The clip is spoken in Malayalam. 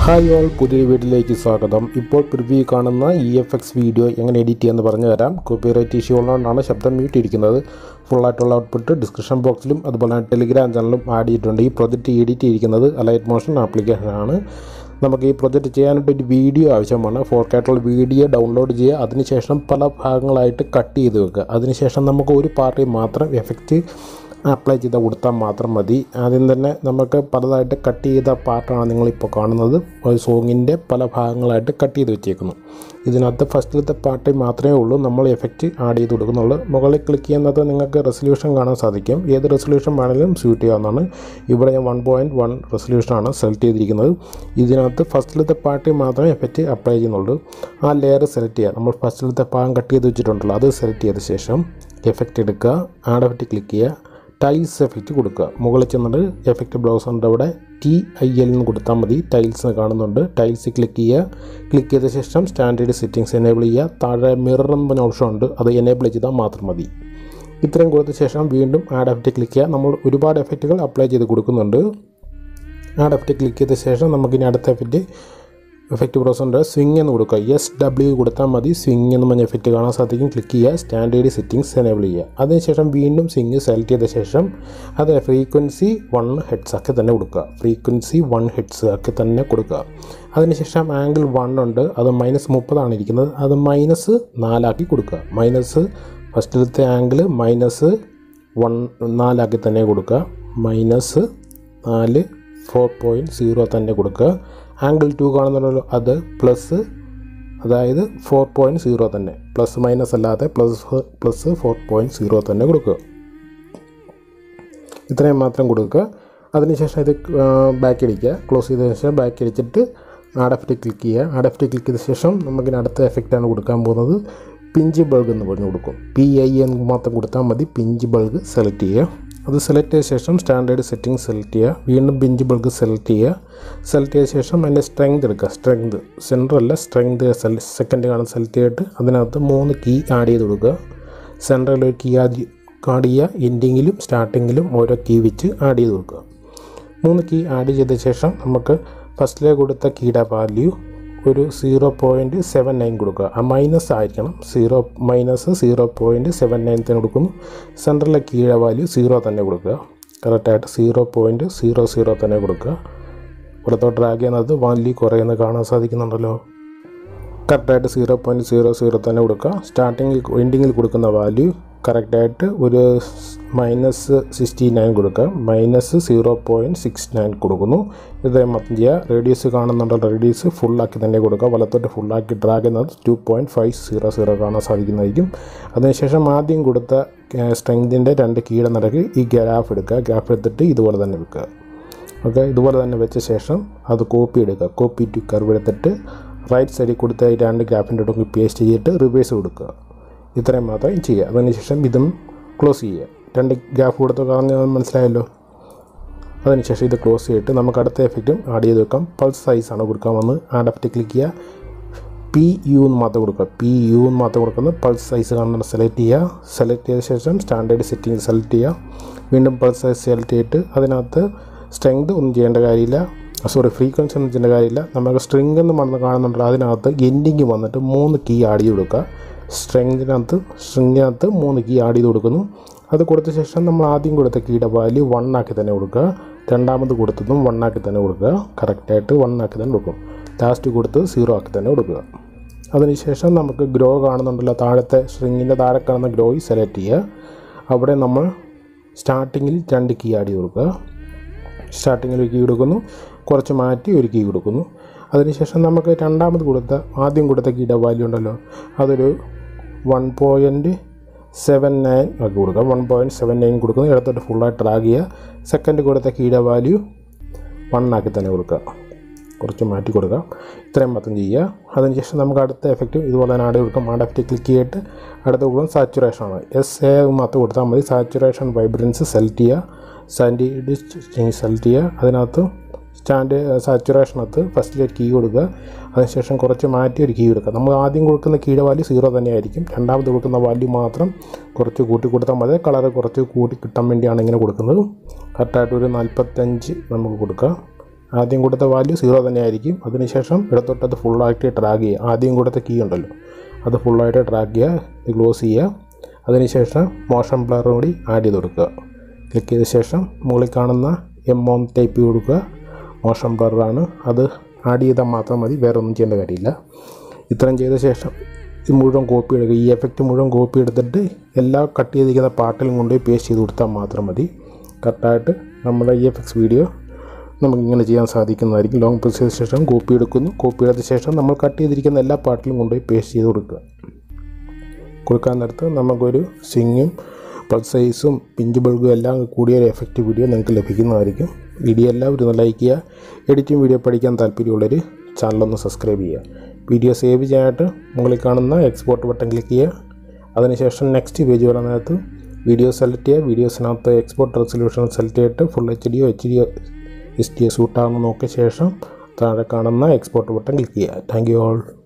ഹായ് ഓൾ പുതിയ വീഡിയോയിലേക്ക് സ്വാഗതം ഇപ്പോൾ പ്രിവ്യൂ കാണുന്ന ഇ എഫ് എക്സ് വീഡിയോ എങ്ങനെ എഡിറ്റ് ചെയ്യാമെന്ന് പറഞ്ഞു തരാം കോപ്പിറൈറ്റ് ഇഷ്യൂ ഉള്ളതുകൊണ്ടാണ് ശബ്ദം മ്യൂട്ട് ഇരിക്കുന്നത് ഫുള്ളായിട്ടുള്ള ഔട്ട്പുട്ട് ഡിസ്ക്രിപ്ഷൻ ബോക്സിലും അതുപോലെ തന്നെ ടെലിഗ്രാം ചാനലിലും ആഡ് ചെയ്തിട്ടുണ്ട് ഈ പ്രൊജക്റ്റ് എഡിറ്റ് ചെയ്തിരിക്കുന്നത് അലൈറ്റ് മോഷൻ ആപ്ലിക്കേഷനാണ് നമുക്ക് ഈ പ്രൊജക്റ്റ് ചെയ്യാനായിട്ട് ഒരു വീഡിയോ ആവശ്യമാണ് ഫോർ കായിട്ടുള്ള വീഡിയോ ഡൗൺലോഡ് ചെയ്യുക അതിനുശേഷം പല ഭാഗങ്ങളായിട്ട് കട്ട് ചെയ്ത് വെക്കുക അതിനുശേഷം നമുക്ക് ഒരു പാർട്ടി മാത്രം എഫക്റ്റ് അപ്ലൈ ചെയ്ത് കൊടുത്താൽ മാത്രം മതി ആദ്യം തന്നെ നമുക്ക് പലതായിട്ട് കട്ട് ചെയ്ത പാർട്ടാണ് നിങ്ങളിപ്പോൾ കാണുന്നത് ഒരു സോങ്ങിൻ്റെ പല ഭാഗങ്ങളായിട്ട് കട്ട് ചെയ്ത് വെച്ചേക്കുന്നു ഇതിനകത്ത് ഫസ്റ്റിലത്തെ പാർട്ട് മാത്രമേ ഉള്ളൂ നമ്മൾ എഫക്റ്റ് ആഡ് ചെയ്ത് കൊടുക്കുന്നുള്ളൂ മുകളിൽ ക്ലിക്ക് ചെയ്യുന്നത് നിങ്ങൾക്ക് റെസൊല്യൂഷൻ കാണാൻ സാധിക്കും ഏത് റെസൊല്യൂഷൻ വേണമെങ്കിലും സ്യൂട്ട് ചെയ്യാവുന്നതാണ് ഇവിടെ ഞാൻ വൺ പോയിൻറ്റ് വൺ റെസൊല്യൂഷനാണ് സെലക്ട് ചെയ്തിരിക്കുന്നത് ഇതിനകത്ത് ഫസ്റ്റിലത്തെ പാർട്ടി മാത്രമേ എഫക്റ്റ് അപ്ലൈ ചെയ്യുന്നുള്ളൂ ആ ലെയർ സെലക്ട് ചെയ്യുക നമ്മൾ ഫസ്റ്റിലത്തെ ഭാഗം കട്ട് ചെയ്ത് വെച്ചിട്ടുണ്ടല്ലോ അത് സെലക്ട് ചെയ്ത ശേഷം എഫക്റ്റ് എടുക്കുക ആഡ് എഫക്റ്റ് ക്ലിക്ക് ചെയ്യുക ടൈൽസ് എഫക്റ്റ് കൊടുക്കുക മുകളിൽ ചെന്നിട്ട് എഫക്റ്റ് ബ്ലൗസറിൻ്റെ അവിടെ ടി ഐ എൽ എന്ന് കൊടുത്താൽ മതി ടൈൽസ് കാണുന്നുണ്ട് ടൈൽസ് ക്ലിക്ക് ചെയ്യുക ക്ലിക്ക് ചെയ്ത ശേഷം സ്റ്റാൻഡേർഡ് സെറ്റിങ്സ് എനേബിൾ ചെയ്യുക താഴെ മിറർ എന്ന് പറഞ്ഞ ഓപ്ഷൻ ഉണ്ട് അത് എനേബിൾ ചെയ്താൽ മാത്രം മതി ഇത്രയും കൊടുത്ത ശേഷം വീണ്ടും ആഡ് എഫക്റ്റ് ക്ലിക്ക് ചെയ്യുക നമ്മൾ ഒരുപാട് എഫക്റ്റുകൾ അപ്ലൈ ചെയ്ത് കൊടുക്കുന്നുണ്ട് ആഡ് എഫക്റ്റ് ക്ലിക്ക് ചെയ്ത ശേഷം നമുക്കിനി അടുത്ത എഫക്റ്റ് എഫക്റ്റ് ബ്രൗസറിൻ്റെ സ്വിങ് എന്ന് കൊടുക്കുക എസ് ഡബ്ല്യു കൊടുത്താൽ മതി സ്വിങ് എന്ന് പറഞ്ഞ എഫക്റ്റ് കാണാൻ സാധിക്കും ക്ലിക്ക് ചെയ്യുക സ്റ്റാൻഡേർഡ് സെറ്റിങ്സ് എനേബിൾ ചെയ്യുക അതിനുശേഷം വീണ്ടും സ്വിങ് സെലക്ട് ചെയ്ത ശേഷം അത് ഫ്രീക്വൻസി വൺ ഹെഡ്സ് ആക്കി തന്നെ കൊടുക്കുക ഫ്രീക്വൻസി വൺ ഹെഡ്സ് ആക്കി തന്നെ കൊടുക്കുക അതിനുശേഷം ആംഗിൾ വൺ ഉണ്ട് അത് മൈനസ് മുപ്പതാണ് ഇരിക്കുന്നത് അത് മൈനസ് നാലാക്കി കൊടുക്കുക മൈനസ് ഫസ്റ്റിലത്തെ ആംഗിൾ മൈനസ് വൺ നാലാക്കി തന്നെ കൊടുക്കുക മൈനസ് നാല് ഫോർ പോയിൻറ്റ് സീറോ തന്നെ കൊടുക്കുക ആംഗിൾ ടു കാണുന്നുണ്ടല്ലോ അത് പ്ലസ് അതായത് ഫോർ പോയിൻറ്റ് സീറോ തന്നെ പ്ലസ് മൈനസ് അല്ലാതെ plus plus four point zero തന്നെ കൊടുക്കുക ഇത്രയും മാത്രം കൊടുക്കുക അതിനുശേഷം ഇത് ബാക്ക് അടിക്കുക ക്ലോസ് ചെയ്തതിന് ശേഷം ബാക്ക് അടിച്ചിട്ട് ആഡ് എഫക്റ്റ് ക്ലിക്ക് ചെയ്യുക ആഡ് എഫക്റ്റ് ക്ലിക്ക് ചെയ്ത ശേഷം നമുക്കിനി അടുത്ത എഫക്റ്റാണ് കൊടുക്കാൻ പോകുന്നത് പിഞ്ച് ബൾഗ് എന്ന് പറഞ്ഞ് കൊടുക്കും പി ഐ എന്ന് മാത്രം കൊടുത്താൽ മതി പിഞ്ച് ബൾഗ് സെലക്ട് ചെയ്യുക അത് സെലക്ട് ചെയ്ത ശേഷം സ്റ്റാൻഡേർഡ് സെറ്റിംഗ് സെലക്ട് ചെയ്യുക വീണ്ടും പിഞ്ച് ബൾഗ് സെലക്ട് ചെയ്യുക സെലക്ട് ചെയ്ത ശേഷം അതിൻ്റെ സ്ട്രെങ്ത് എടുക്കുക സ്ട്രെങ്ത് സെൻറ്റർ അല്ല സ്ട്രെങ്ത് സെക്കൻഡ് കാണാൻ സെലക്ട് ചെയ്തിട്ട് അതിനകത്ത് മൂന്ന് കീ ആഡ് ചെയ്ത് കൊടുക്കുക സെൻറ്ററിൽ ഒരു കീ ആദ്യം ആഡ് ചെയ്യുക എൻഡിങ്ങിലും സ്റ്റാർട്ടിങ്ങിലും ഓരോ കീ വെച്ച് ആഡ് ചെയ്ത് കൊടുക്കുക മൂന്ന് കീ ആഡ് ചെയ്ത ശേഷം നമുക്ക് ഫസ്റ്റിലെ കൊടുത്ത കീയുടെ വാല്യൂ ഒരു സീറോ പോയിൻറ്റ് സെവൻ നയൻ കൊടുക്കുക ആ മൈനസ് ആയിരിക്കണം zero minus zero point seven nine തന്നെ കൊടുക്കുന്നു സെൻറ്ററിലെ കീഴെ വാല്യൂ സീറോ തന്നെ കൊടുക്കുക കറക്റ്റായിട്ട് സീറോ പോയിൻറ്റ് സീറോ സീറോ തന്നെ കൊടുക്കുക ഇവിടുത്തെ ഡ്രാഗ് ചെയ്യുന്നത് വാല്യൂ കുറയുന്നത് കാണാൻ സാധിക്കുന്നുണ്ടല്ലോ കറക്റ്റായിട്ട് സീറോ പോയിൻറ്റ് സീറോ സീറോ തന്നെ കൊടുക്കുക സ്റ്റാർട്ടിങ്ങിൽ എൻഡിങ്ങിൽ കൊടുക്കുന്ന വാല്യൂ കറക്റ്റായിട്ട് ഒരു മൈനസ് സിക്സ്റ്റി നയൻ കൊടുക്കുക minus zero point six nine കൊടുക്കുന്നു ഇത് മൊത്തം ചെയ്യുക റേഡിയസ് കാണുന്നുണ്ടോ റേഡിയസ് ഫുള്ളാക്കി തന്നെ കൊടുക്കുക വലത്തോട്ട് ഫുള്ളാക്കി ഡ്രാഗ് ചെയ്യുന്നത് two point five zero zero കാണാൻ സാധിക്കുന്നതായിരിക്കും അതിനുശേഷം ആദ്യം കൊടുത്ത സ്ട്രെങ്തിൻ്റെ രണ്ട് കീഴെ നടക്ക് ഈ ഗ്രാഫ് എടുക്കുക ഗ്രാഫ് എടുത്തിട്ട് ഇതുപോലെ തന്നെ വെക്കുക ഓക്കെ ഇതുപോലെ തന്നെ വെച്ച ശേഷം അത് കോപ്പി എടുക്കുക കോപ്പി ടു കർവ് എടുത്തിട്ട് റൈറ്റ് സൈഡിൽ കൊടുത്ത ഈ രണ്ട് ഗ്രാഫിൻ്റെ ഇടയ്ക്ക് പേസ്റ്റ് ചെയ്തിട്ട് റിവേഴ്സ് കൊടുക്കുക ഇത്രയും മാത്രം ചെയ്യുക അതിനുശേഷം ഇതും ക്ലോസ് ചെയ്യുക രണ്ട് ഗ്രാഫ് കൊടുത്ത കാരണം മനസ്സിലായല്ലോ അതിനുശേഷം ഇത് ക്ലോസ് ചെയ്തിട്ട് നമുക്ക് അടുത്ത എഫക്റ്റും ആഡ് ചെയ്ത് വെക്കാം പൾസ് സൈസാണ് കൊടുക്കാൻ വന്ന് ആഡ് എഫക്റ്റ് ക്ലിക്ക് ചെയ്യുക പി യു എന്ന് മാത്രം കൊടുക്കുക പി യു എന്ന് മാത്രം കൊടുക്കുന്നത് പൾസ് സൈസ് കാണുന്നത് സെലക്ട് ചെയ്യുക സെലക്ട് ചെയ്ത ശേഷം സ്റ്റാൻഡേർഡ് സെറ്റിംഗ് സെലക്ട് ചെയ്യുക വീണ്ടും പൾസ് സൈസ് സെലക്ട് ചെയ്തിട്ട് അതിനകത്ത് സ്ട്രെങ്ത് ഒന്നും ചെയ്യേണ്ട കാര്യമില്ല സോറി ഫ്രീക്വൻസി ഒന്നും ചെയ്യേണ്ട കാര്യമില്ല നമുക്ക് സ്ട്രിങ് എന്ന് പറഞ്ഞ് കാണുന്നുണ്ടല്ലോ അതിനകത്ത് എൻഡിങ് വന്നിട്ട് മൂന്ന് കീ ആഡ് ചെയ്ത് കൊടുക്കുക സ്ട്രെങ്തിനകത്ത് സ്ട്രിങ്ങിനകത്ത് മൂന്ന് കീ ആഡ് ചെയ്ത് കൊടുക്കുന്നു അത് കൊടുത്ത ശേഷം നമ്മൾ ആദ്യം കൊടുത്ത കീയുടെ വാല്യൂ വൺ ആക്കി തന്നെ കൊടുക്കുക രണ്ടാമത് കൊടുത്തതും വൺ ആക്കി തന്നെ കൊടുക്കുക കറക്റ്റായിട്ട് വൺ ആക്കി തന്നെ കൊടുക്കും ലാസ്റ്റ് കൊടുത്തത് സീറോ ആക്കി തന്നെ കൊടുക്കുക അതിനുശേഷം നമുക്ക് ഗ്രോ കാണുന്നുണ്ടല്ലോ താഴത്തെ സ്ട്രിങ്ങിൻ്റെ താഴെ കാണുന്ന ഗ്രോയി സെലക്ട് ചെയ്യുക അവിടെ നമ്മൾ സ്റ്റാർട്ടിങ്ങിൽ രണ്ട് കീ ആഡ് ചെയ്ത് കൊടുക്കുക സ്റ്റാർട്ടിങ്ങിൽ ഒരു കീ കൊടുക്കുന്നു കുറച്ച് മാറ്റി ഒരു കീ കൊടുക്കുന്നു അതിനുശേഷം നമുക്ക് രണ്ടാമത് കൊടുത്ത ആദ്യം കൊടുത്ത കീയുടെ വാല്യൂ ഉണ്ടല്ലോ അതൊരു വൺ പോയിൻറ്റ് സെവൻ നയൻ ആക്കി കൊടുക്കുക വൺ പോയിൻറ്റ് സെവൻ നയൻ കൊടുക്കുന്നു ഇടത്തോട്ട് ഫുള്ളായിട്ട് ഡ്രാഗ് ചെയ്യുക സെക്കൻഡ് കൊടുത്ത കീയുടെ വാല്യൂ വൺ ആക്കി തന്നെ കൊടുക്കുക കുറച്ച് മാറ്റി കൊടുക്കുക ഇത്രയും മാത്രം ചെയ്യുക അതിനുശേഷം നമുക്ക് അടുത്ത എഫക്റ്റ് ഇതുപോലെ തന്നെ ആഡ് കൊടുക്കാം ആഡ് എഫക്റ്റ് ക്ലിക്ക് ചെയ്തിട്ട് അടുത്ത കൊടുക്കുന്നത് സാച്ചുറേഷൻ ആണ് എസ് എ മാത്രം കൊടുത്താൽ മതി സാച്ചുറേഷൻ വൈബ്രൻസ് സെലക്ട് ചെയ്യുക സാൻഡേർഡ് സെലക്ട് ചെയ്യുക അതിനകത്ത് സ്റ്റാൻഡ് സാച്ചുറേഷനകത്ത് ഫസ്റ്റിൽ ഒരു കീ കൊടുക്കുക അതിനുശേഷം കുറച്ച് മാറ്റി ഒരു കീ കൊടുക്കുക നമ്മൾ ആദ്യം കൊടുക്കുന്ന കീയുടെ വാല്യൂ സീറോ തന്നെയായിരിക്കും രണ്ടാമത് കൊടുക്കുന്ന വാല്യൂ മാത്രം കുറച്ച് കൂട്ടി കൊടുത്താൽ മതി കളർ കുറച്ച് കൂട്ടി കിട്ടാൻ വേണ്ടിയാണ് ഇങ്ങനെ കൊടുക്കുന്നത് കറക്റ്റായിട്ട് ഒരു നാൽപ്പത്തഞ്ച് നമുക്ക് കൊടുക്കുക ആദ്യം കൊടുത്ത വാല്യൂ സീറോ തന്നെ ആയിരിക്കും അതിനുശേഷം ഇടത്തോട്ട് അത് ഫുള്ളായിട്ട് ഡ്രാഗ് ചെയ്യുക ആദ്യം കൊടുത്ത കീ ഉണ്ടല്ലോ അത് ഫുള്ളായിട്ട് ഡ്രാഗ് ചെയ്യുക ഇത് ക്ലോസ് ചെയ്യുക അതിനുശേഷം മോഷൻ ബ്ലറും കൂടി ആഡ് ചെയ്ത് കൊടുക്കുക ക്ലിക്ക് ചെയ്ത ശേഷം മുകളിൽ കാണുന്ന എം ഓം ടൈപ്പ് കൊടുക്കുക മോഷൻ ബ്ലറാണ് അത് ആഡ് ചെയ്താൽ മാത്രം മതി വേറെ ഒന്നും ചെയ്യേണ്ട കാര്യമില്ല ഇത്രയും ചെയ്ത ശേഷം ഇത് മുഴുവൻ കോപ്പി എടുക്കുക ഈ എഫക്റ്റ് മുഴുവൻ കോപ്പി എടുത്തിട്ട് എല്ലാ കട്ട് ചെയ്തിരിക്കുന്ന പാട്ടിലും കൊണ്ടുപോയി പേസ്റ്റ് ചെയ്ത് കൊടുത്താൽ മാത്രം മതി കറക്റ്റായിട്ട് നമ്മുടെ ഇ എഫ് എക്സ് വീഡിയോ നമുക്കിങ്ങനെ ചെയ്യാൻ സാധിക്കുന്നതായിരിക്കും ലോങ് പ്രസ് ചെയ്ത ശേഷം കോപ്പി എടുക്കുന്നു കോപ്പി എടുത്ത ശേഷം നമ്മൾ കട്ട് ചെയ്തിരിക്കുന്ന എല്ലാ പാട്ടിലും കൊണ്ടുപോയി പേസ്റ്റ് ചെയ്ത് കൊടുക്കുക കൊടുക്കാൻ നേരത്ത് നമുക്കൊരു സ്വിങ്ങും പൾസ് സൈസും പിഞ്ച് ബൾബും എല്ലാം കൂടിയ ഒരു എഫക്റ്റ് വീഡിയോ നിങ്ങൾക്ക് ലഭിക്കുന്നതായിരിക്കും വീഡിയോ എല്ലാവരും ഒന്ന് ലൈക്ക് ചെയ്യുക എഡിറ്റിംഗ് വീഡിയോ പഠിക്കാൻ താല്പര്യമുള്ളവർ ചാനലൊന്ന് സബ്സ്ക്രൈബ് ചെയ്യുക വീഡിയോ സേവ് ചെയ്യാനായിട്ട് മുകളിൽ കാണുന്ന എക്സ്പോർട്ട് ബട്ടൺ ക്ലിക്ക് ചെയ്യുക അതിനുശേഷം നെക്സ്റ്റ് പേജ് വരുന്ന നേരത്ത് വീഡിയോ സെലക്ട് ചെയ്യുക വീഡിയോസിനകത്ത് എക്സ്പോർട്ട് റെസൊല്യൂഷൻ സെലക്ട് ചെയ്തിട്ട് full H D H D S T സൂട്ടാണെന്ന് നോക്കിയ ശേഷം താഴെ കാണുന്ന എക്സ്പോർട്ട് ബട്ടൺ ക്ലിക്ക് ചെയ്യുക താങ്ക് യു ഓൾ